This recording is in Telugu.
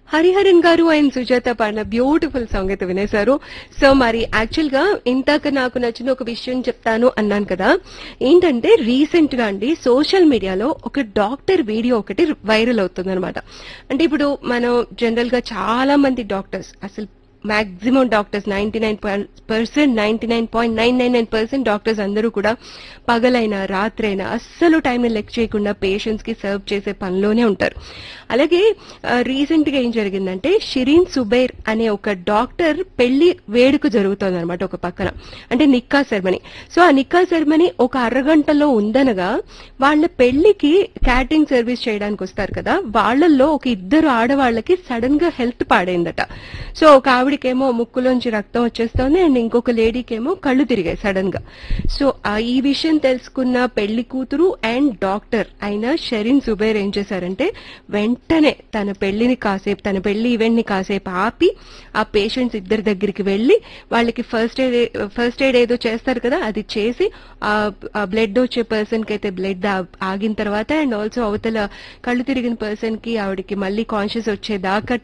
హరిహరన్ గారు అండ్ సుజాత పాడిన బ్యూటిఫుల్ సాంగ్ అయితే వినేశారు సో మరి యాక్చువల్ గా ఇంతాక నాకు నచ్చిన ఒక విషయం చెప్తాను అన్నాను కదా ఏంటంటే రీసెంట్ గా అండి సోషల్ మీడియాలో ఒక డాక్టర్ వీడియో ఒకటి వైరల్ అవుతుంది అంటే ఇప్పుడు మనం జనరల్ గా చాలా మంది డాక్టర్స్ అసలు maximum doctors ninety nine percent ninety nine point nine nine nine percent doctors అందరూ కూడా పగలైనా రాత్రైనా అస్సలు టైం లెక్ చేయకుండా పేషెంట్స్ కి సర్వ్ చేసే పనిలోనే ఉంటారు అలాగే రీసెంట్ గా ఏం జరిగిందంటే షిరీన్ సుబైర్ అనే ఒక డాక్టర్ పెళ్లి వేడుక జరుగుతోంది అనమాట ఒక పక్కన అంటే నిక్కా సెరమనీ సో ఆ నిక్కా సెరమనీ ఒక అరగంటలో ఉందనగా వాళ్ళ పెళ్లికి క్యాటరింగ్ సర్వీస్ చేయడానికి వస్తారు కదా వాళ్ళల్లో ఒక ఇద్దరు ఆడవాళ్ళకి సడన్ గా హెల్త్ పాడైందట సో ఒక ఆవిడకేమో ముక్కులోంచి రక్తం వచ్చేస్తోంది అండ్ ఇంకొక లేడీకేమో కళ్ళు తిరిగాయి సడన్ గా సో ఆ ఈ విషయం తెలుసుకున్న పెళ్లి కూతురు అండ్ డాక్టర్ అయిన షరీన్ సుబైర్ ఏం చేశారంటే వెంటనే తన పెళ్లిని కాసేపు తన పెళ్లి ఈవెంట్ ని కాసేపు ఆపి ఆ పేషెంట్స్ ఇద్దరి దగ్గరికి వెళ్లి వాళ్ళకి ఫస్ట్ ఎయిడ్ ఫస్ట్ ఎయిడ్ ఏదో చేస్తారు కదా అది చేసి ఆ బ్లడ్ వచ్చే పర్సన్ కి అయితే బ్లడ్ ఆగిన తర్వాత అండ్ ఆల్సో అవతల కళ్ళు తిరిగిన పర్సన్ కి ఆవిడకి మళ్ళీ కాన్షియస్ వచ్చేదాకా